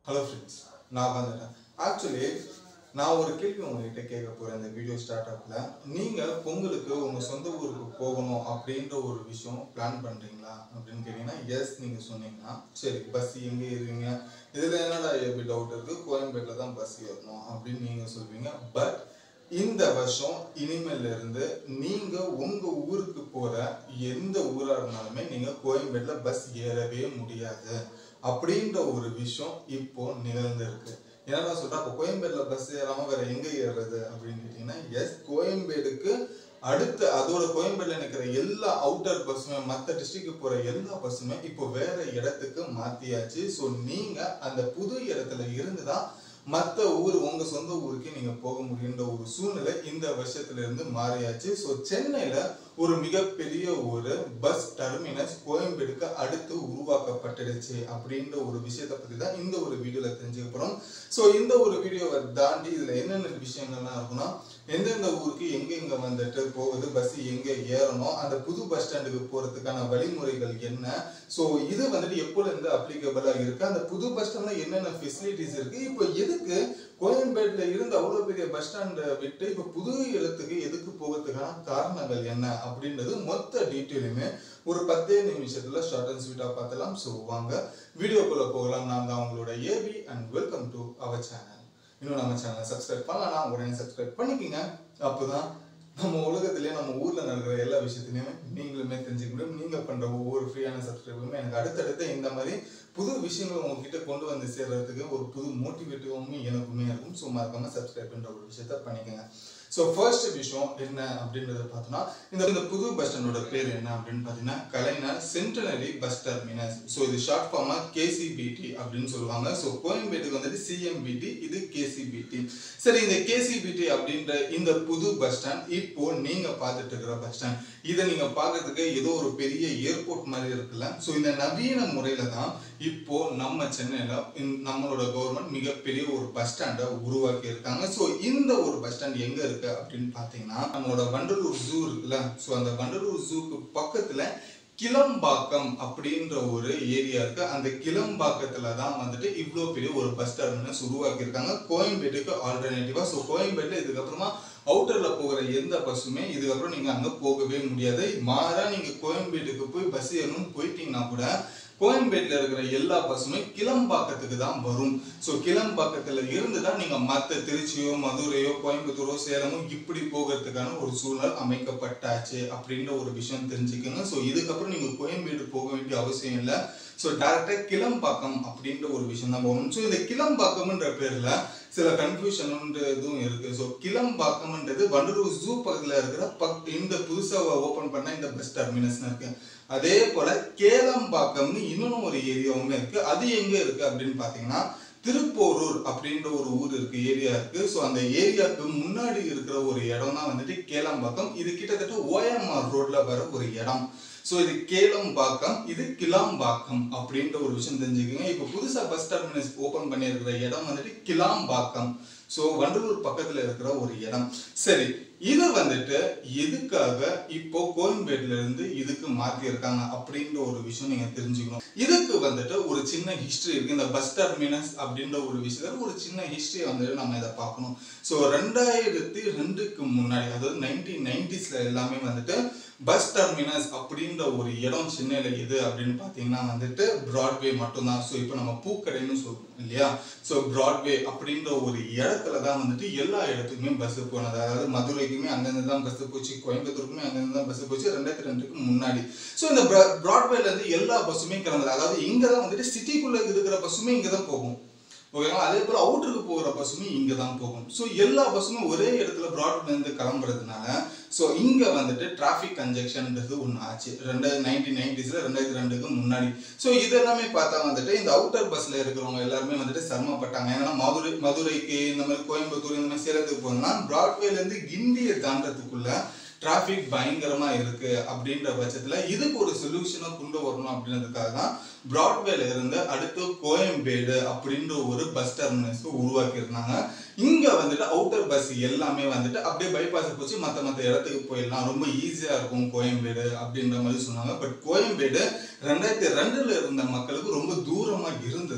hello friends நான் வந்துட்டேன் actually நான் ஒரு கேள்வி உங்ககிட்ட கேட்க போகிறேன் இந்த வீடியோ ஸ்டார்ட் அப்பில் நீங்கள் பொங்கலுக்கு உங்கள் சொந்த ஊருக்கு போகணும் அப்படின்ற ஒரு விஷயம் பிளான் பண்ணுறீங்களா அப்படின்னு கேட்டிங்கன்னா எஸ் நீங்கள் சொன்னீங்கன்னா சரி பஸ் எங்கே ஏறுவீங்க இதில் என்னடா எப்படி டவுட் இருக்குது கோயம்பேட்டில் தான் பஸ் ஏறணும் அப்படின்னு நீங்கள் சொல்வீங்க பட் இந்த வருஷம் இனிமேல இருந்து நீங்க உங்க ஊருக்கு போற எந்த ஊரா இருந்தாலுமே நீங்க கோயம்பேட்டுல பஸ் ஏறவே முடியாது அப்படின்ற ஒரு விஷயம் இப்போ நிகழ்ந்திருக்கு என்னடா சொல்றா அப்போ கோயம்பேடுல பஸ் ஏறாம வேற எங்க ஏறுறது அப்படின்னு கேட்டீங்கன்னா எஸ் கோயம்பேடுக்கு அடுத்து அதோட கோயம்பேடுல நிக்கிற எல்லா அவுட்டர் பஸ்ஸுமே மற்ற டிஸ்ட்ரிக்ட் போற எல்லா பஸ்ஸுமே இப்போ வேற இடத்துக்கு மாத்தியாச்சு ஸோ நீங்க அந்த புது இடத்துல இருந்துதான் மற்ற ஊர் உங்க சொந்த ஊருக்கு நீங்க போக முடியுன்ற ஒரு சூழ்நிலை இந்த வருஷத்துல இருந்து மாறியாச்சு ஸோ சென்னையில ஒரு மிகப்பெரிய ஒரு பஸ் டெர்மினஸ் கோயம்பேடுக்கு அடுத்து உருவாக்கப்பட்டுடுச்சு அப்படின்ற ஒரு விஷயத்தை பத்தி தான் இந்த ஒரு வீடியோல தெரிஞ்சுக்க போறோம் ஸோ இந்த ஒரு வீடியோவை தாண்டி இதுல என்னென்ன விஷயங்கள்லாம் இருக்குன்னா எந்தெந்த ஊருக்கு எங்க எங்க வந்துட்டு போகுது பஸ் எங்க ஏறணும் அந்த புது பஸ் ஸ்டாண்டுக்கு போறதுக்கான வழிமுறைகள் என்ன ஸோ இது வந்துட்டு எப்போல இருந்து அப்ளிகபிளா இருக்கு அந்த புது பஸ் ஸ்டாண்ட்ல என்னென்ன ஃபெசிலிட்டிஸ் இருக்கு இப்போ எதுக்கு கோயம்பேடுல இருந்து அவ்வளவு பெரிய பஸ் ஸ்டாண்டை விட்டு இப்போ புது இடத்துக்கு எதுக்கு போகிறதுக்கான காரணங்கள் என்ன அப்படின்றது மொத்த டீட்டெயிலுமே ஒரு பத்தே நிமிஷத்துல ஷார்ட் அண்ட் ஸ்வீட்டா பார்த்தலாம் ஸோ வாங்க வீடியோக்குள்ள போகலாம் நான் தான் உங்களோட AB and welcome to our channel இன்னும் நம்ம சேனலை சப்ஸ்கிரைப் பண்ணலாம் உடனே சப்ஸ்கிரைப் பண்ணிக்கோங்க அப்போதான் நம்ம உலகத்திலே நம்ம ஊர்ல நடக்கிற எல்லா விஷயத்திலையுமே நீங்களுமே தெரிஞ்சுக்க முடியும் நீங்க பண்ற ஒவ்வொரு ஃப்ரீயான சப்ஸ்கிரைபுமே எனக்கு அடுத்தடுத்து இந்த மாதிரி புது விஷயங்கள் உங்ககிட்ட கொண்டு வந்து சேர்றதுக்கு ஒரு புது மோட்டிவேட்டிவாகவும் எனக்குமே இருக்கும் ஸோ மறக்காம சப்ஸ்கிரைப் பண்ற ஒரு விஷயத்த பண்ணிக்கோங்க ஸோ ஃபர்ஸ்ட் விஷயம் என்ன அப்படின்றத பார்த்தோம்னா இந்த இந்த புது பஸ் ஸ்டாண்டோட பேர் என்ன அப்படின்னு பார்த்தீங்கன்னா Kalaignar centenary bus terminus so இது ஷார்ட் ஃபார்மா கேசிபிடி அப்படின்னு சொல்லுவாங்க ஸோ கோயம்பேட்டுக்கு வந்துட்டு சிஎம்பிடி இது கேசிபிடி சரி இந்த கேசிபிடி அப்படின்ற இந்த புது பஸ் ஸ்டாண்ட் இப்போ நீங்க பார்த்துட்டு இருக்கிற பஸ் ஸ்டாண்ட் இதை நீங்க பார்க்கறதுக்கு ஏதோ ஒரு பெரிய ஏர்போர்ட் மாதிரி இருக்குல்ல ஸோ இந்த நவீன முறையில தான் இப்போ நம்ம சென்னையில இந்த- நம்மளோட கவர்மெண்ட் மிகப்பெரிய ஒரு பஸ் ஸ்டாண்டை உருவாக்கி இருக்காங்க ஸோ இந்த ஒரு பஸ் ஸ்டாண்ட் எங்க இருக்கு அப்படின்னு பார்த்தீங்கன்னா நம்மளோட வண்டலூர் ஜூ இருக்குல்ல ஸோ அந்த வண்டலூர் ஜூக்கு பக்கத்துல கிளம்பாக்கம் அப்படின்ற ஒரு ஏரியா இருக்கு அந்த கிளம்பாக்கத்துல தான் வந்துட்டு இவ்வளோ பெரிய ஒரு பஸ் டெர்மினஸ் உருவாக்கி இருக்காங்க கோயம்பேட்டுக்கு ஆல்டர்னேட்டிவா ஸோ கோயம்பேட்டு இதுக்கப்புறமா அவுட்டர்ல போகிற எந்த பஸ்ஸுமே இதுக்கப்புறம் நீங்க அங்க போகவே முடியாது மாறா நீங்க கோயம்பேட்டுக்கு போய் பஸ் ஏறணும்னு போயிட்டீங்கன்னா கூட கோயம்பேட்டில் இருக்கிற எல்லா பஸ்ஸுமே கிளம்பாக்கத்துக்கு தான் வரும் ஸோ கிளம்பாக்கத்துல இருந்து தான் நீங்க மற்ற திருச்சியோ மதுரையோ கோயம்புத்தூரோ சேலமோ இப்படி போகிறதுக்கான ஒரு சூழல் அமைக்கப்பட்டாச்சு அப்படின்ற ஒரு விஷயம் தெரிஞ்சுக்கோங்க ஸோ இதுக்கப்புறம் நீங்க கோயம்பேடு போக வேண்டிய அவசியம் இல்லை ஸோ டேரக்டா கிளம்பாக்கம் அப்படின்ற ஒரு விஷயம் தான் போகணும் ஸோ இந்த கிளம்பாக்கம்ன்ற பேர்ல சில கன்ஃபியூஷன்ன்றதும் இருக்கு ஸோ கிளம்பாக்கம்ன்றது வண்டலூர் ஜூ பக்கத்துல இருக்கிற பக் இந்த புதுசா ஓபன் பண்ண இந்த பஸ் டெர்மினஸ் இருக்கு அதே போல கேளம்பாக்கம்னு இன்னொன்னு ஒரு ஏரியாவுமே இருக்கு அது எங்க இருக்கு அப்படின்னு பாத்தீங்கன்னா திருப்போரூர் அப்படின்ற ஒரு ஊர் இருக்கு ஏரியா இருக்கு ஸோ அந்த ஏரியாவுக்கு முன்னாடி இருக்கிற ஒரு இடம் தான் வந்துட்டு கேளம்பாக்கம் இது கிட்டத்தட்ட ஓஎம்ஆர் ரோட்ல வர ஒரு இடம் ஸோ இது கேளம்பாக்கம் இது கிளாம்பாக்கம் அப்படின்ற ஒரு விஷயம் தெரிஞ்சுக்கோங்க இப்போ புதுசா பஸ் டெர்மினஸ் ஓபன் பண்ணியிருக்கிற இடம் வந்துட்டு கிளாம்பாக்கம் ஸோ வண்டலூர் பக்கத்துல இருக்கிற ஒரு இடம் சரி இது வந்துட்டு எதுக்காக இப்போ கோயம்பேடுல இருந்து இதுக்கு மாத்தி இருக்காங்க அப்படின்ற ஒரு விஷயம் நீங்க தெரிஞ்சுக்கணும் இதுக்கு வந்துட்டு ஒரு சின்ன ஹிஸ்டரி இருக்கு இந்த பஸ் டெர்மினஸ் அப்படின்ற ஒரு விஷயத்துல ஒரு சின்ன ஹிஸ்டரி வந்துட்டு நம்ம இதை பார்க்கணும் ஸோ ரெண்டாயிரத்தி ரெண்டுக்கு முன்னாடி அதாவது நைன்டீன் நைன்டிஸ்ல எல்லாமே வந்துட்டு பஸ் டெர்மினஸ் அப்படின்ற ஒரு இடம் சென்னையில எது அப்படின்னு பார்த்தீங்கன்னா வந்துட்டு பிராட்வே மட்டும்தான் ஸோ இப்போ நம்ம பூக்கடைன்னு சொல்றோம் இல்லையா ஸோ பிராட்வே அப்படின்ற ஒரு இடத்துல தான் வந்துட்டு எல்லா இடத்துக்குமே பஸ் போனது அதாவது மதுரைக்குமே அங்கேருந்து தான் பஸ் போச்சு கோயம்புத்தூருக்குமே அங்கேருந்து தான் பஸ் போச்சு ரெண்டாயிரத்தி ரெண்டுக்கு முன்னாடி ஸோ இந்த பிராட்வேல இருந்து எல்லா பஸ்ஸுமே கிளம்புது அதாவது இங்கே தான் வந்துட்டு சிட்டிக்குள்ள இருக்கிற பஸ்ஸுமே இங்கே தான் போகும் ஓகேங்களா அதே போல அவுட்டருக்கு போகிற பஸ்ஸுமே இங்கே தான் போகும் ஸோ எல்லா பஸ்ஸுமே ஒரே இடத்துல பிராட்வேலேருந்து கிளம்புறதுனால ஸோ இங்கே வந்துட்டு டிராஃபிக் கன்ஜெக்ஷன்ன்றது ஒன்று ஆச்சு ரெண்டாயிரத்தி நைன்டீன் நைன்டிஸில் ரெண்டாயிரத்தி ரெண்டுக்கு முன்னாடி ஸோ இதெல்லாமே பார்த்தா வந்துட்டு இந்த அவுட்டர் பஸ்ஸில் இருக்கிறவங்க எல்லாருமே வந்துட்டு சிரமப்பட்டாங்க ஏன்னா மதுரை மதுரைக்கு இந்த மாதிரி கோயம்புத்தூர் இந்த மாதிரி சேலத்துக்கு போகணும்னா பிராட்வேலேருந்து கிண்டியை தாண்டறதுக்குள்ள டிராஃபிக் பயங்கரமா இருக்கு அப்படின்ற பட்சத்துல இதுக்கு ஒரு சொல்யூஷனை கொண்டு வரணும் அப்படின்றதுக்காக தான் பிராட்வேல இருந்து அடுத்து கோயம்பேடு அப்படின்ற ஒரு பஸ் டெர்மினஸ் உருவாக்கி இருந்தாங்க இங்க வந்துட்டு அவுட்டர் பஸ் எல்லாமே வந்துட்டு அப்படியே பைபாஸ் போச்சு மத்த மத்த இடத்துக்கு போயிடலாம் ரொம்ப ஈஸியா இருக்கும் கோயம்பேடு அப்படின்ற மாதிரி சொன்னாங்க பட் கோயம்பேடு ரெண்டாயிரத்தி ரெண்டுல இருந்த மக்களுக்கு ரொம்ப தூரமா இருந்தது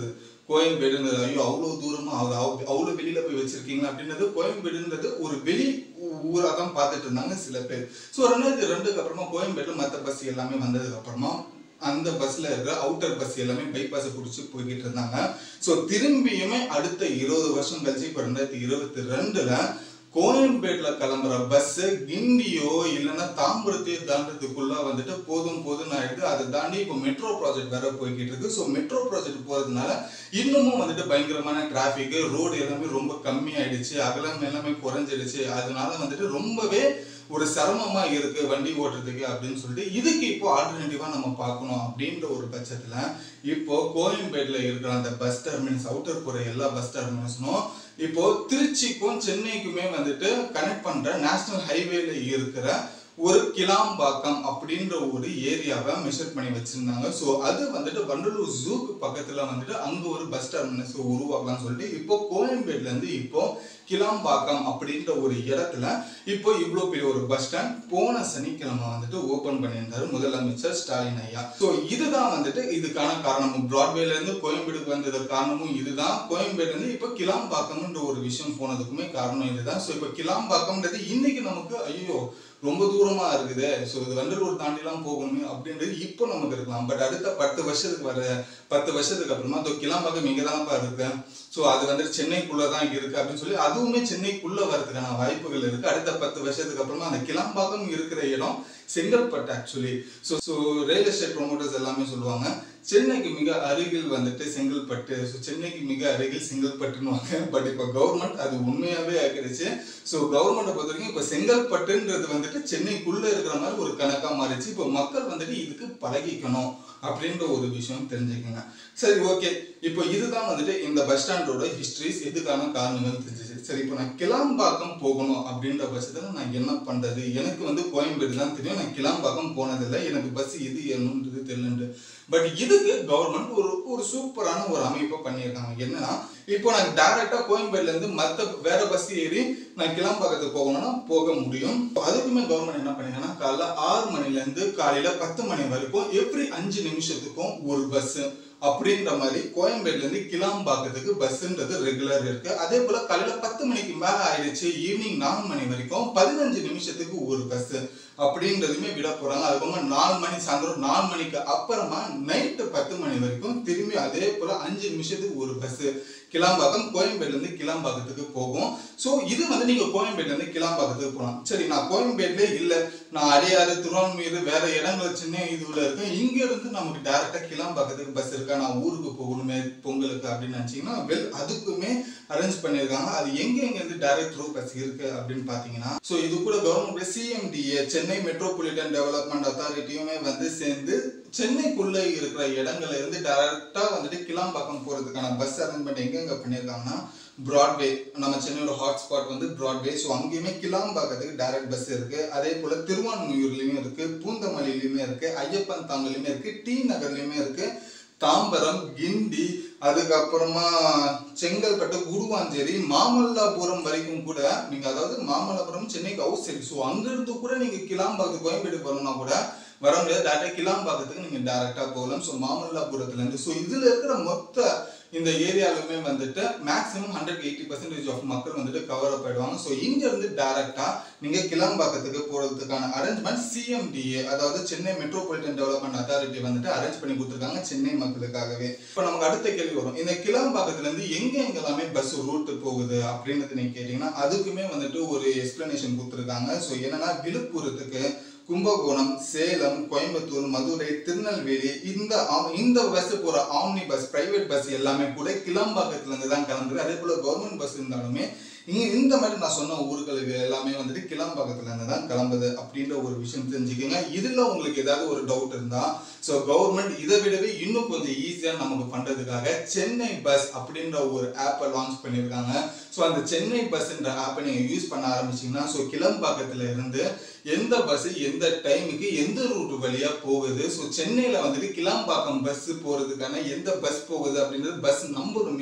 கோயம்பேடுன்றது ஐயோ அவ்வளோ தூரமா அவர் அவ்- அவ்வளோ வெளியில போய் வச்சிருக்கீங்களா அப்படின்றது கோயம்பேடுன்றது ஒரு வெளி ஊரா தான் பார்த்துட்டு இருந்தாங்க சில பேர் ஸோ ரெண்டாயிரத்தி ரெண்டுக்கு அப்புறமா கோயம்பேடுல மற்ற பஸ் எல்லாமே வந்ததுக்கு அப்புறமா அந்த பஸ்ல இருக்கிற அவுட்டர் பஸ் எல்லாமே பைபாஸை பிடிச்சி போய்கிட்டு இருந்தாங்க ஸோ திரும்பியுமே அடுத்த இருபது வருஷம் கழிச்சு இப்போ ரெண்டாயிரத்தி இருபத்தி ரெண்டுல கோயம்பேட்ல கிளம்புற பஸ் கிண்டியோ இல்லைன்னா தாம்பரத்தையோ தாண்டதுக்குள்ள வந்துட்டு போதும் போதும் ஆயிடுது அதை தாண்டி இப்போ மெட்ரோ ப்ராஜெக்ட் வேற போய்கிட்டு இருக்கு ஸோ மெட்ரோ ப்ராஜெக்ட் போறதுனால இன்னமும் வந்துட்டு பயங்கரமான டிராஃபிக் ரோடு எல்லாமே ரொம்ப கம்மி ஆயிடுச்சு அகலம் எல்லாமே குறைஞ்சிடுச்சு அதனால வந்துட்டு ரொம்பவே ஒரு சிரமமா இருக்கு வண்டி ஓட்டுறதுக்கு அப்படின்னு சொல்லிட்டு இதுக்கு இப்போ ஆல்டர்னேட்டிவா நம்ம பார்க்கணும் அப்படின்ற ஒரு பட்சத்துல இப்போ கோயம்பேடுல இருக்கிற அந்த பஸ் டெர்மினஸ் அவுட்டர் போற எல்லா பஸ் டெர்மினஸும் இப்போ திருச்சிக்கும் சென்னைக்குமே வந்துட்டு கனெக்ட் பண்ற நேஷனல் ஹைவேல இருக்கிற ஒரு கிளாம்பாக்கம் அப்படின்ற ஒரு ஏரியாவை மெஷர் பண்ணி வச்சிருந்தாங்க ஸோ அது வந்துட்டு வண்டலூர் ஜூக்கு பக்கத்துல வந்துட்டு அங்க ஒரு பஸ் டெர்மினஸ் உருவாக்கலாம்னு சொல்லிட்டு இப்போ கோயம்பேடுல இருந்து இப்போ கிளாம்பாக்கம் அப்படின்ற ஒரு இடத்துல இப்போ இவ்வளோ பெரிய ஒரு பஸ் ஸ்டாண்ட் போன சனிக்கிழமை வந்துட்டு ஓபன் பண்ணியிருந்தாரு முதலமைச்சர் ஸ்டாலின் ஐயா ஸோ இதுதான் வந்துட்டு இதுக்கான காரணமும் பிராட்வேல இருந்து கோயம்பேடுக்கு வந்தது காரணமும் இதுதான் கோயம்பேடுல இருந்து இப்போ கிளாம்பாக்கம்ன்ற ஒரு விஷயம் போனதுக்குமே காரணம் இதுதான் ஸோ இப்போ கிளாம்பாக்கம்ன்றது இன்னைக்கு நமக்கு ஐயோ ரொம்ப தூரமா இருக்குது ஸோ இது வண்டலூர் தாண்டிலாம் போகணுமே அப்படின்றது இப்போ நமக்கு இருக்கலாம் பட் அடுத்த பத்து வருஷத்துக்கு வர பத்து வருஷத்துக்கு அப்புறமா இதோ கிளாம்பாக்கம் இங்கே தானப்பா இருக்கு ஸோ அது வந்து சென்னைக்குள்ள தான் இருக்கு அப்படின்னு சொல்லி அதுவுமே சென்னைக்குள்ள வரதுக்கான வாய்ப்புகள் இருக்கு அடுத்த பத்து வருஷத்துக்கு அப்புறமா அந்த கிளாம்பாக்கம் இருக்கிற இடம் Chengalpattu actually so so real estate promoters எல்லாமே சொல்லுவாங்க சென்னைக்கு மிக அருகில் வந்துட்டு செங்கல்பட்டு ஸோ சென்னைக்கு மிக அருகில் செங்கல்பட்டுன்னு பட் இப்போ கவர்மெண்ட் அது உண்மையாவே ஆக்கிடுச்சு ஸோ கவர்மெண்ட்டை பொறுத்த வரைக்கும் இப்போ செங்கல்பட்டுன்றது வந்துட்டு சென்னைக்குள்ள இருக்கிற மாதிரி ஒரு கணக்கா மாறிச்சு இப்போ மக்கள் வந்துட்டு இதுக்கு பழகிக்கணும் அப்படின்ற ஒரு விஷயம் தெரிஞ்சுக்கங்க சரி ஓகே இப்போ இதுதான் வந்துட்டு இந்த பஸ் ஸ்டாண்டோட ஹிஸ்டரிஸ் எதுக்கான காரணங்கள் தெரிஞ்சிச்சு சரி இப்போ நான் கிளாம்பாக்கம் போகணும் அப்படின்ற பட்சத்தில் நான் என்ன பண்றது எனக்கு வந்து கோயம்பேடு தான் தெரியும் நான் கிளாம்பாக்கம் போனதில்லை எனக்கு பஸ் எது ஏறணுன்றது தெரியலன்ட்டு பட் இதுக்கு கவர்மெண்ட் ஒரு ஒரு சூப்பரான ஒரு அமைப்பை பண்ணியிருக்காங்க என்னன்னா இப்போ நான் டைரக்டா கோயம்பேடுல இருந்து மத்த வேற பஸ் ஏறி நான் கிளாம்பாக்கத்துக்கு போகணும்னா போக முடியும் அதுக்குமே கவர்மெண்ட் என்ன பண்ணிருக்காங்கன்னா காலைல ஆறு மணில இருந்து காலையில பத்து மணி வரைக்கும் எவ்ரி அஞ்சு நிமிஷத்துக்கும் ஒரு பஸ் அப்படின்ற மாதிரி கோயம்பேடுல இருந்து கிளாம்பாக்கத்துக்கு பஸ்ன்றது ரெகுலர் இருக்கு அதே போல காலையில பத்து மணிக்கு மேல ஆயிடுச்சு ஈவினிங் நாலு மணி வரைக்கும் பதினஞ்சு நிமிஷத்துக்கு ஒரு பஸ் அப்படின்றதுமே விட போறாங்க அதுக்கப்புறமா நாலு மணி சாயந்தரம் நாலு மணிக்கு அப்புறமா நைட்டு பத்து மணி வரைக்கும் திரும்பி அதே போல அஞ்சு நிமிஷத்துக்கு ஒரு பஸ் கிளாம்பாக்கம் கோயம்பேடுல இருந்து கிளாம்பாக்கத்துக்கு போகும் ஸோ இது வந்து நீங்க கோயம்பேடுல இருந்து கிளாம்பாக்கத்துக்கு போகலாம் சரி நான் கோயம்பேடுல இல்ல நான் அடையாறு திருவான்மையூர் வேற இடங்கள் சின்ன இதுல இருக்கேன் இங்க இருந்து நமக்கு டைரக்டா கிளாம்பாக்கத்துக்கு பஸ் இருக்கா நான் ஊருக்கு போகணுமே பொங்கலுக்கு அப்படின்னு நினைச்சீங்கன்னா வெல் அதுக்குமே அரேஞ்ச் பண்ணியிருக்காங்க அது எங்க எங்க இருந்து டைரக்ட் ரூ பஸ் இருக்கு அப்படின்னு பாத்தீங்கன்னா ஸோ இது கூட government CMDA Chennai metropolitan development அத்தாரிட்டியுமே வந்து சேர்ந்து சென்னைக்குள்ள இருக்கிற இடங்கள்ல இருந்து டைரக்டா வந்துட்டு கிளாம்பாக்கம் போறதுக்கான பஸ் அரேஞ்ச்மெண்ட் எங்கெங்க பண்ணியிருக்காங்கன்னா பிராட்வே நம்ம சென்னையோட ஹாட்ஸ்பாட் வந்து பிராட்வே ஸோ அங்கேயுமே கிளாம்பாக்கத்துக்கு டைரக்ட் பஸ் இருக்கு அதே போல திருவான்மையூர்லயும் இருக்கு பூந்தமல்லியிலுமே இருக்கு ஐயப்பன் தாங்கலையுமே இருக்கு டி நகர்லயுமே இருக்கு தாம்பரம் கிண்டி அதுக்கப்புறமா செங்கல்பட்டு குருவாஞ்சேரி மாமல்லாபுரம் வரைக்கும் கூட நீங்க அதாவது மாமல்லாபுரம் சென்னைக்கு அவுட் சைடு ஸோ அங்கிருந்து கூட நீங்க கிளாம்பாக்கத்து கோயம்பேடு போகணும்னா கூட வர முடியாது டேரக்டா கிளாம்பாக்கத்துக்கு நீங்க டேரக்டா போகலாம் ஸோ மாமல்லாபுரத்துல இருந்து ஸோ இதுல இருக்கிற மொத்த இந்த ஏரியாலுமே வந்துட்டு maximum hundred eighty percentage of மக்கள் வந்துட்டு கவர் அப் ஆயிடுவாங்க ஸோ இங்க இருந்து டைரக்டா நீங்க கிளம்பாக்கத்துக்கு போறதுக்கான அரேஞ்ச்மெண்ட் சிஎம்டிஏ அதாவது சென்னை மெட்ரோபாலிட்டன் டெவலப்மெண்ட் அத்தாரிட்டி வந்துட்டு அரேஞ்ச் பண்ணி கொடுத்துருக்காங்க சென்னை மக்களுக்காகவே இப்போ நமக்கு அடுத்த கேள்வி வரும் இந்த கிளம்பாக்கத்துல இருந்து எங்க எங்கெல்லாமே பஸ் ரூட் போகுது அப்படின்னு நீங்க கேட்டீங்கன்னா அதுக்குமே வந்துட்டு ஒரு எக்ஸ்பிளனேஷன் கொடுத்துருக்காங்க ஸோ என்னன்னா விழுப்புரத்துக்கு கும்பகோணம் சேலம் கோயம்புத்தூர் மதுரை திருநெல்வேலி இந்த ஆம்- இந்த பஸ் போற ஆம்னி பஸ் பிரைவேட் பஸ் எல்லாமே கூட கிளம்பாக்கத்துல இருந்து தான் கிளம்புது அதே போல கவர்மெண்ட் பஸ் இருந்தாலுமே இங்க இந்த மாதிரி நான் சொன்ன ஊர்களுக்கு எல்லாமே வந்துட்டு கிளம்பாக்கத்துல இருந்து தான் கிளம்புது அப்படின்ற ஒரு விஷயம் தெரிஞ்சுக்கோங்க இதுல உங்களுக்கு ஏதாவது ஒரு டவுட் இருந்தா ஸோ கவர்மெண்ட் இதை விடவே இன்னும் கொஞ்சம் ஈஸியா நமக்கு பண்றதுக்காக சென்னை பஸ் அப்படின்ற ஒரு ஆப்பை லான்ச் பண்ணியிருக்காங்க ஸோ அந்த சென்னை பஸ்ன்ற ஆப்பை நீங்க யூஸ் பண்ண ஆரம்பிச்சீங்கன்னா ஸோ கிளம்பாக்கத்துல இருந்து எந்த பஸ் எந்த டைமுக்கு எந்த ரூட் வழியா போகுது ஸோ சென்னையில வந்துட்டு கிளாம்பாக்கம் பஸ் போறதுக்கான எந்த பஸ் போகுது அப்படின்றது பஸ் நம்பருமே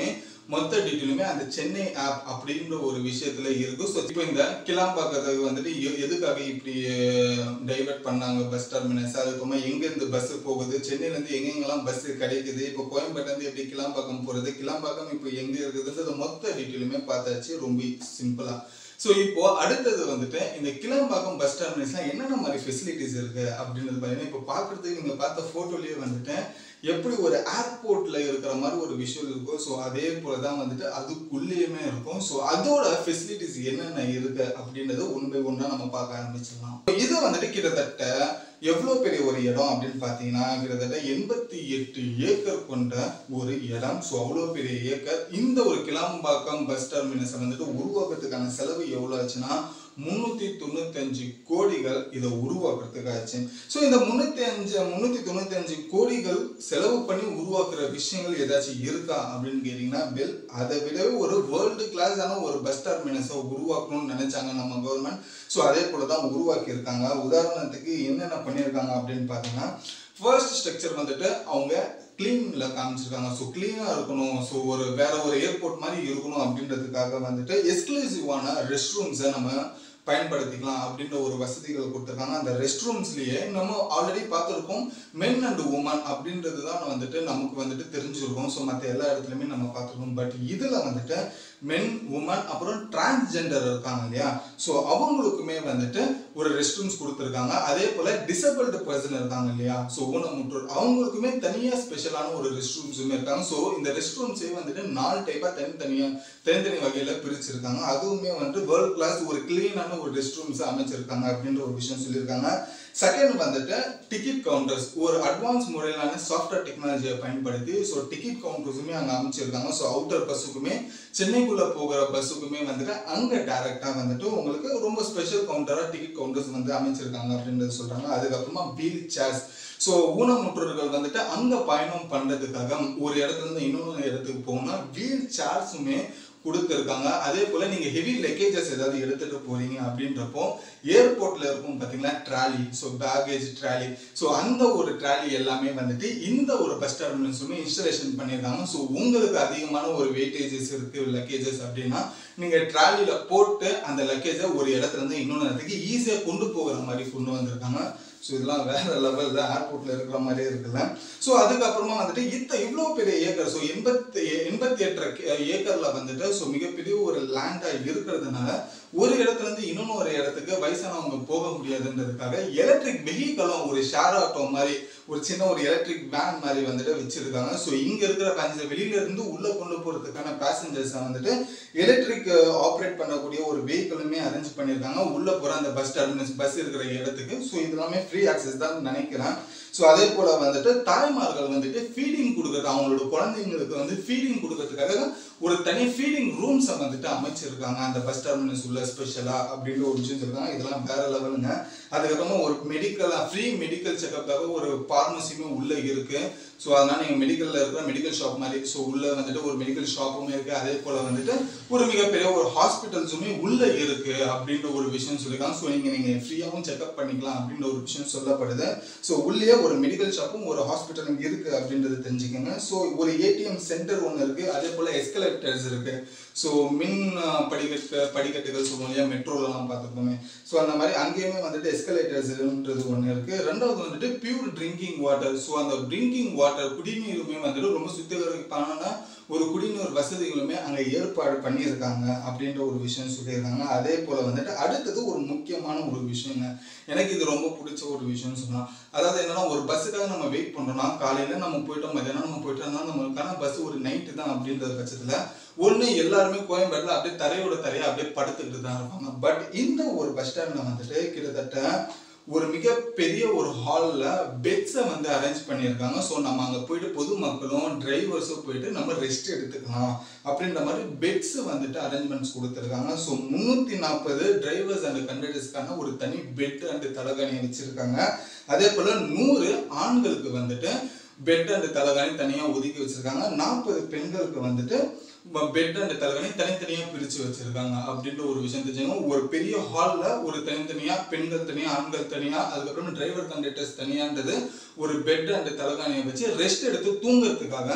மொத்த டீட்டெயிலுமே அந்த சென்னை ஆப் அப்படின்ற ஒரு விஷயத்துல இருக்கு ஸோ இப்போ இந்த கிளாம்பாக்கத்துக்கு வந்துட்டு எ- எதுக்காக இப்படி டைவர்ட் பண்ணாங்க பஸ் டெர்மினஸ் அதுக்கப்புறமா எங்கேருந்து பஸ் போகுது சென்னையிலேருந்து எங்கெங்கெல்லாம் பஸ் கிடைக்குது இப்போ கோயம்பேட்டிலேருந்து எப்படி கிளாம்பாக்கம் போகிறது கிளாம்பாக்கம் இப்போ எங்கே இருக்குதுன்றது மொத்த டீட்டெயிலுமே பார்த்தாச்சு ரொம்ப சிம்பிளாக ஸோ இப்போ அடுத்தது வந்துட்டு இந்த கிளம்பாக்கம் பஸ் டெர்மினஸ்லாம் என்னென்ன மாதிரி ஃபெசிலிட்டிஸ் இருக்கு அப்படின்றது பார்த்தீங்கன்னா இப்போ பார்க்கறதுக்கு நீங்கள் பார்த்த ஃபோட்டோலேயே வந்துட்டு எப்படி ஒரு ஏர்போர்ட்ல இருக்கிற மாதிரி ஒரு விஷுவல் இருக்கும் ஸோ அதே போல தான் வந்துட்டு அதுக்குள்ளேயுமே இருக்கும் ஸோ அதோட ஃபெசிலிட்டிஸ் என்னென்ன இருக்கு அப்படின்றத ஒன் பை ஒன்னா நம்ம பார்க்க ஆரம்பிச்சிடலாம் இது வந்துட்டு கிட்டத்தட்ட எவ்வளோ பெரிய ஒரு இடம் அப்படின்னு பார்த்தீங்கன்னா கிட்டத்தட்ட எண்பத்தி எட்டு ஏக்கர் கொண்ட ஒரு இடம் ஸோ அவ்வளோ பெரிய ஏக்கர் இந்த ஒரு கிளாம்பாக்கம் பஸ் டெர்மினஸை வந்துட்டு உருவாக்குறதுக்கான செலவு எவ்வளோ ஆச்சுன்னா முன்னூத்தி தொண்ணூத்தஞ்சு கோடிகள் இதை உருவாக்குறதுக்கு ஆச்சு ஸோ இந்த முன்னூத்தி அஞ்சு முன்னூத்தி தொண்ணூத்தி அஞ்சு கோடிகள் செலவு பண்ணி உருவாக்குற விஷயங்கள் ஏதாச்சும் இருக்கா அப்படின்னு கேட்டீங்கன்னா வெல் அதை விடவே ஒரு வேர்ல்டு கிளாஸான ஒரு பஸ் டெர்மினஸை உருவாக்கணும்னு நினைச்சாங்க நம்ம கவர்மெண்ட் ஸோ அதே போல தான் உருவாக்கி இருக்காங்க உதாரணத்துக்கு என்னென்ன பண்ணியிருக்காங்க அப்படின்னு பார்த்தீங்கன்னா ஃபர்ஸ்ட் ஸ்ட்ரக்சர் வந்துட்டு அவங்க க்ளீன்ல காமிச்சிருக்காங்க ஸோ க்ளீனாக இருக்கணும் ஸோ ஒரு வேற ஒரு ஏர்போர்ட் மாதிரி இருக்கணும் அப்படின்றதுக்காக வந்துட்டு எக்ஸ்க்ளூசிவான ரெஸ்ட் ரூம்ஸை நம்ம பயன்படுத்திக்கலாம் அப்படின்ற ஒரு வசதிகள் கொடுத்துருக்காங்க அந்த ரெஸ்ட் ரூம்ஸ்லயே நம்ம ஆல்ரெடி பார்த்துருக்கோம் மென் அண்ட் உமன் அப்படின்றது தான் வந்துட்டு நமக்கு வந்துட்டு தெரிஞ்சிருக்கும் ஸோ மற்ற எல்லா இடத்துலையுமே நம்ம பார்த்துருக்கோம் பட் இதில் வந்துட்டு மென் உமன் அப்புறம் டிரான்ஸ்ஜெண்டர் இருக்காங்க இல்லையா ஸோ அவங்களுக்குமே வந்துட்டு ஒரு ரெஸ்ட் ரூம்ஸ் கொடுத்துருக்காங்க அதே போல டிசபிள்டு பர்சன் இருக்காங்க இல்லையா ஸோ ஊனமுற்றோர் அவங்களுக்குமே தனியாக ஸ்பெஷலான ஒரு ரெஸ்ட் ரூம்ஸுமே இருக்காங்க ஸோ இந்த ரெஸ்ட் ரூம்ஸே வந்துட்டு நாலு டைப்பாக தனித்தனியாக தனித்தனி வகையில் பிரிச்சிருக்காங்க அதுவுமே வந்துட்டு வேர்ல்ட் கிளாஸ் ஒரு கிளீனான ஒரு ரெஸ்ட் ரூம்ஸ் அமைச்சிருக்காங்க அப்படின்ற ஒரு விஷயம் சொல்லியிருக்காங்க செகண்ட் வந்துட்டு டிக்கெட் கவுண்டர்ஸ் ஒரு அட்வான்ஸ் முறையிலான சாஃப்ட்வேர் டெக்னாலஜியை பயன்படுத்தி ஸோ டிக்கெட் கவுண்டர்ஸுமே அங்கே அமைச்சிருக்காங்க ஸோ அவுட்டர் பஸ்ஸுக்குமே சென்னைக்குள்ள போகிற பஸ்ஸுக்குமே வந்துட்டு அங்கே டைரக்டாக வந்துட்டு உங்களுக்கு ரொம்ப ஸ்பெஷல் கவுண்டராக டிக்கெட் கவுண்டர்ஸ் வந்து அமைச்சிருக்காங்க அப்படின்றது சொல்றாங்க அதுக்கப்புறமா வீல் சேர்ஸ் ஸோ ஊனமுற்றோர்கள் வந்துட்டு அங்கே பயணம் பண்ணுறதுக்காக ஒரு இடத்துல இருந்து இன்னொரு இடத்துக்கு போகணும்னா வீல் சேர்ஸுமே கொடுத்துருக்காங்க அதே போல் நீங்கள் ஹெவி லக்கேஜஸ் ஏதாவது எடுத்துகிட்டு போறீங்க அப்படின்றப்போ ஏர்போர்ட்டில் இருக்கும் பார்த்தீங்களா trolley so baggage trolley so அந்த ஒரு ட்ராலி எல்லாமே வந்துட்டு இந்த ஒரு பஸ் டெர்மினல்ஸுமே இன்ஸ்டலேஷன் பண்ணியிருக்காங்க ஸோ உங்களுக்கு அதிகமான ஒரு வெயிட்டேஜஸ் இருக்குது லக்கேஜஸ் அப்படின்னா நீங்கள் ட்ராலியில் போட்டு அந்த லக்கேஜை ஒரு இடத்துல இருந்து இன்னொன்று இடத்துக்கு ஈஸியாக கொண்டு போகிற மாதிரி கொண்டு வந்திருக்காங்க ஸோ இதெல்லாம் வேற லெவலில் ஏர்போர்ட்டில் இருக்கிற மாதிரியே இருக்குல்ல ஸோ அதுக்கப்புறமா வந்துட்டு இத்த இவ்வளோ பெரிய ஏக்கர் ஸோ எண்பத்தி எண்பத்தி எட்டு ஏக்கரில் வந்துட்டு ஸோ மிகப்பெரிய ஒரு லேண்டாக இருக்கிறதுனால ஒரு இடத்துல இருந்து இன்னொன்று ஒரு இடத்துக்கு வயசானவங்க போக முடியாதுன்றதுக்காக எலக்ட்ரிக் வெஹிக்கலும் ஒரு ஷேர் ஆட்டோ மாதிரி ஒரு சின்ன ஒரு எலக்ட்ரிக் வேன் மாதிரி வந்துட்டு வச்சிருக்காங்க ஸோ இங்க இருக்கிற பேசஞ்சர் வெளியில இருந்து உள்ள கொண்டு போறதுக்கான பேசஞ்சர்ஸை வந்துட்டு எலக்ட்ரிக் ஆப்ரேட் பண்ணக்கூடிய ஒரு வெஹிக்கிளுமே அரேஞ்ச் பண்ணியிருக்காங்க உள்ள போற அந்த பஸ் டெர்மினஸ் பஸ் இருக்கிற இடத்துக்கு ஸோ இது எல்லாமே ஃப்ரீ ஆக்சஸ் தான் நினைக்கிறேன் ஸோ அதே போல வந்துட்டு தாய்மார்கள் வந்துட்டு ஃபீடிங் கொடுக்கறது அவங்களோட குழந்தைங்களுக்கு வந்து ஃபீடிங் கொடுக்கறதுக்காக ஒரு தனி ஃபீடிங் ரூம்ஸை வந்துட்டு அமைச்சிருக்காங்க அந்த பஸ் டெர்மினஸ் உள்ள ஸ்பெஷலா அப்படின்ற ஒரு விஷயம் சொல்றாங்க இதெல்லாம் வேற லெவலுங்க அதுக்கப்புறமா ஒரு மெடிக்கல் ஃப்ரீ மெடிக்கல் செக்கப்புக்காக ஒரு பார்மசியுமே உள்ள இருக்கு ஸோ அதனால நீங்கள் மெடிக்கலில் இருக்கிற மெடிக்கல் ஷாப் மாதிரி ஸோ உள்ள வந்துட்டு ஒரு மெடிக்கல் ஷாப்புமே இருக்கு அதே போல வந்துட்டு ஒரு மிகப்பெரிய ஒரு ஹாஸ்பிட்டல்ஸுமே உள்ள இருக்கு அப்படின்ற ஒரு விஷயம் சொல்லியிருக்காங்க ஸோ நீங்கள் நீங்கள் ஃப்ரீயாகவும் செக்அப் பண்ணிக்கலாம் அப்படின்ற ஒரு விஷயம் சொல்லப்படுது ஸோ உள்ளே ஒரு மெடிக்கல் ஷாப்பும் ஒரு ஹாஸ்பிட்டலும் இருக்கு அப்படின்றது தெரிஞ்சுக்கோங்க ஸோ ஒரு ஏடிஎம் சென்டர் ஒன்று இருக்கு அதே போல எஸ்கலேட்டர்ஸ் இருக்கு ஸோ மின் அஹ், படிக்கட்டு படிக்கட்டுகள் சொல்லுவோம் இல்லையா மெட்ரோலலாம் பார்த்துருப்போமே ஸோ அந்த மாதிரி அங்கேயுமே வந்துட்டு எஸ்கலேட்டர்ஸ்ன்றது ஒன்று இருக்கு ரெண்டாவது வந்துட்டு பியூர் ட்ரிங்கிங் வாட்டர் ஸோ அந்த ட்ரிங்கிங் வாட்டர் குடிநீருமே வந்துட்டு ரொம்ப சுத்திகரிப்பான ஒரு குடிநீர் வசதிகளுமே அங்கே ஏற்பாடு பண்ணியிருக்காங்க அப்படின்ற ஒரு விஷயம் சொல்லியிருக்காங்க அதே போல் வந்துட்டு அடுத்தது ஒரு முக்கியமான ஒரு விஷயங்க எனக்கு இது ரொம்ப பிடிச்ச ஒரு விஷயம்னு சொல்லலாம் அதாவது என்னன்னா ஒரு பஸ்ஸுக்காக நம்ம வெயிட் பண்ணுறோம்னா காலையில் நம்ம போயிட்டோம் மதியானம் நம்ம போயிட்டு இருந்தாலும் நம்மளுக்கான பஸ் ஒரு நைட்டு தான் அப்படின்ற பட்சத்தில் ஒன்று எல்லாருமே கோயம்பேட்டில் அப்படியே தரையோட தரையை அப்படியே படுத்துக்கிட்டு தான் இருப்பாங்க பட் இந்த ஒரு பஸ் ஸ்டாண்டில் வந்துட்டு கிட்டத்தட்ட ஒரு மிகப்பெரிய ஒரு ஹாலில் பெட்ஸை வந்து அரேஞ்ச் பண்ணியிருக்காங்க ஸோ நம்ம அங்கே போயிட்டு பொதுமக்களும் டிரைவர்ஸும் போயிட்டு நம்ம ரெஸ்ட் எடுத்துக்கலாம் அப்படின்ற மாதிரி பெட்ஸ் வந்துட்டு அரேஞ்ச்மெண்ட்ஸ் கொடுத்துருக்காங்க ஸோ முந்நூற்றி நாற்பது டிரைவர்ஸ் அண்ட் கண்டக்டர்ஸ்க்கான ஒரு தனி பெட் அண்ட் தலகாணி வச்சுருக்காங்க அதே போல் நூறு ஆண்களுக்கு வந்துட்டு பெட் அண்ட் தலகாணி தனியாக ஒதுக்கி வச்சிருக்காங்க நாற்பது பெண்களுக்கு வந்துட்டு பெட் அண்ட் தலகாணி தனித்தனியாக பிரித்து வச்சிருக்காங்க அப்படின்ற ஒரு விஷயம் தெரிஞ்சுங்க ஒரு பெரிய ஹாலில் ஒரு தனித்தனியாக பெண்கள் தனியாக ஆண்கள் தனியாக அதுக்கப்புறம் டிரைவர் கண்டக்டர்ஸ் தனியான்றது ஒரு பெட் அண்ட் தலகாணியை வச்சு ரெஸ்ட் எடுத்து தூங்குறதுக்காக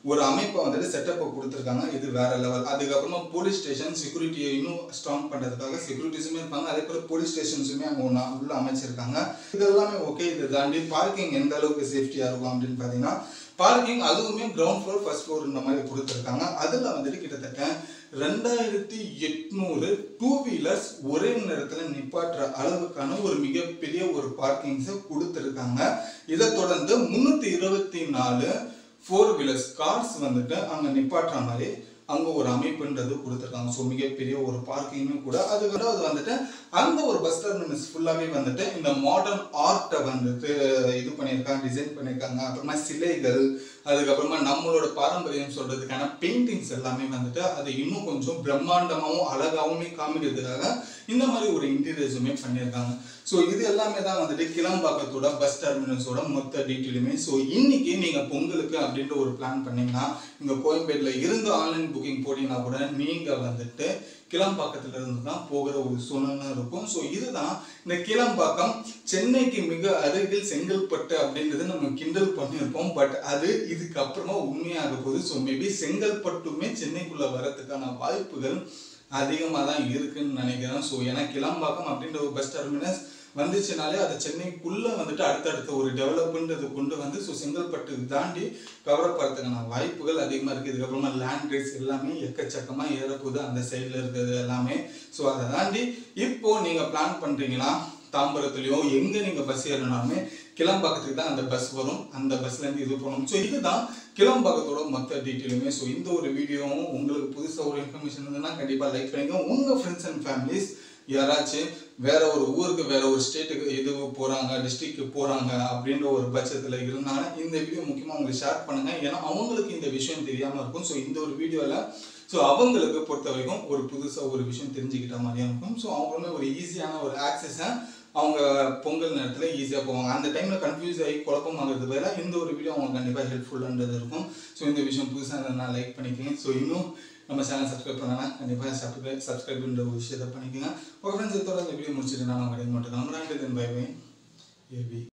ஒரு அமைப்பை வந்துட்டு செட்டப்பை கொடுத்துருக்காங்க இது வேற லெவல் அதுக்கப்புறமா போலீஸ் ஸ்டேஷன் செக்யூரிட்டியை இன்னும் ஸ்ட்ராங் பண்ணுறதுக்காக செக்யூரிட்டிஸுமே இருப்பாங்க அதே போல் போலீஸ் ஸ்டேஷன்ஸுமே அவங்க ஒன்றா உள்ள அமைச்சிருக்காங்க இது எல்லாமே ஓகே இதை தாண்டி பார்க்கிங் எந்த அளவுக்கு சேஃப்டியாக இருக்கும் அப்படின்னு பார்த்தீங்கன்னா பார்க்கிங் அதுவுமே கிரவுண்ட் ஃப்ளோர் ஃபர்ஸ்ட் ஃப்ளோர் இந்த மாதிரி கொடுத்துருக்காங்க அதில் வந்துட்டு கிட்டத்தட்ட ரெண்டாயிரத்தி எட்நூறு டூ வீலர்ஸ் ஒரே நேரத்தில் நிப்பாட்டுற அளவுக்கான ஒரு மிகப்பெரிய ஒரு பார்க்கிங்ஸை கொடுத்துருக்காங்க இதை தொடர்ந்து முந்நூற்றி இருபத்தி நாலு ஃபோர் வீலர்ஸ் கார்ஸ் வந்துட்டு அங்கே நிப்பாட்டுற மாதிரி அங்கே ஒரு அமைப்புன்றது கொடுத்துருக்காங்க ஸோ மிகப்பெரிய ஒரு பார்க்கிங்கும் கூட அதுக்கப்புறம் அது வந்துட்டு அந்த ஒரு பஸ் டெர்மினஸ் ஃபுல்லாகவே வந்துட்டு இந்த மாடர்ன் ஆர்ட்டை வந்துட்டு இது பண்ணியிருக்காங்க டிசைன் பண்ணியிருக்காங்க அப்புறமா சிலைகள் அதுக்கப்புறமா நம்மளோட பாரம்பரியம் சொல்றதுக்கான பெயிண்டிங்ஸ் எல்லாமே வந்துட்டு அது இன்னும் கொஞ்சம் பிரம்மாண்டமாகவும் அழகாகவும் காமிக்கிறதுக்காக இந்த மாதிரி ஒரு இன்டீரியர்ஸுமே பண்ணியிருக்காங்க ஸோ இது எல்லாமே தான் வந்துட்டு கிளம்பாக்கத்தோட பஸ் டெர்மினல்ஸோட மொத்த டீட்டெயிலுமே ஸோ இன்னைக்கு நீங்கள் பொங்கலுக்கு அப்படின்ற ஒரு பிளான் பண்ணீங்கன்னா இங்கே கோயம்பேட்டில் இருந்து ஆன்லைன் புக்கிங் போட்டீங்கன்னா கூட நீங்கள் வந்துட்டு கிளம்பாக்கத்துல இருந்து தான் போகிற ஒரு சூழ்நிலை இருக்கும் ஸோ இதுதான் இந்த கிளம்பாக்கம் சென்னைக்கு மிக அருகில் செங்கல்பட்டு அப்படின்றது நம்ம கிண்டல் பண்ணியிருப்போம் பட் அது இதுக்கப்புறமா உண்மையாக போகுது ஸோ மேபி செங்கல்பட்டுமே சென்னைக்குள்ள வரதுக்கான வாய்ப்புகள் அதிகமாக தான் இருக்குன்னு நினைக்கிறேன் ஸோ ஏன்னா கிளம்பாக்கம் அப்படின்ற ஒரு பஸ் டெர்மினஸ் வந்துச்சுனாலே அது சென்னைக்குள்ள வந்துட்டு அடுத்தடுத்த ஒரு டெவலப்ன்றது கொண்டு வந்து ஸோ செங்கல்பட்டு தாண்டி கவர் பண்ணுறதுக்கான வாய்ப்புகள் அதிகமாக இருக்குது இதுக்கப்புறமா லேண்ட் ரேட்ஸ் எல்லாமே எக்கச்சக்கமாக ஏறப்போகுது அந்த சைடில் இருக்கிறது எல்லாமே ஸோ அதை தாண்டி இப்போ நீங்கள் பிளான் பண்ணுறீங்கன்னா தாம்பரத்துலேயோ எங்கே நீங்கள் பஸ் ஏறினாலுமே கிளம்பாக்கத்துக்கு தான் அந்த பஸ் வரும் அந்த பஸ்லேருந்து இது பண்ணணும் ஸோ இதுதான் கிளம்பாக்கத்தோட மொத்த டீட்டெயிலுமே ஸோ இந்த ஒரு வீடியோவும் உங்களுக்கு புதுசாக ஒரு இன்ஃபர்மேஷன் இருந்ததுன்னா கண்டிப்பாக லைக் பண்ணிக்கோங்க உங்கள் ஃப்ரெண்ட்ஸ் அண்ட் ஃபேமிலிஸ் யாராச்சும் வேற ஒரு ஊருக்கு வேற ஒரு ஸ்டேட்டுக்கு இது போறாங்க டிஸ்ட்ரிக்ட் போறாங்க அப்படின்ற ஒரு பட்சத்தில் இருந்தாங்கன்னா இந்த வீடியோ முக்கியமாக உங்களுக்கு ஷேர் பண்ணுங்க ஏன்னா அவங்களுக்கு இந்த விஷயம் தெரியாம இருக்கும் ஸோ இந்த ஒரு வீடியோவில் ஸோ அவங்களுக்கு பொறுத்த வரைக்கும் ஒரு புதுசாக ஒரு விஷயம் தெரிஞ்சுக்கிட்ட மாதிரியும் இருக்கும் ஸோ அவங்களுமே ஒரு ஈஸியான ஒரு ஆக்சஸை அவங்க பொங்கல் நேரத்தில் ஈஸியாக போவாங்க அந்த டைமில் கன்ஃபியூஸ் ஆகி குழப்பமாகிறது பதிலாக இந்த ஒரு வீடியோ அவங்க கண்டிப்பாக ஹெல்ப்ஃபுல்லான்றது இருக்கும் ஸோ இந்த விஷயம் புதுசாக நான் லைக் பண்ணிக்கங்க ஸோ இன்னும் நம்ம சேனல் சப்ஸ்கிரைப் பண்ணலாம் கண்டிப்பாக சப்ஸ்கிரைப் சப்ஸ்கிரைப்ன்ற ஒரு விஷயத்தை பண்ணிக்கோங்க உங்கள் ஃப்ரெண்ட்ஸ் இதோட இந்த வீடியோ முடிச்சுட்டு நான் கிடைக்க மாட்டேன் நம்ம பை பை ஏபி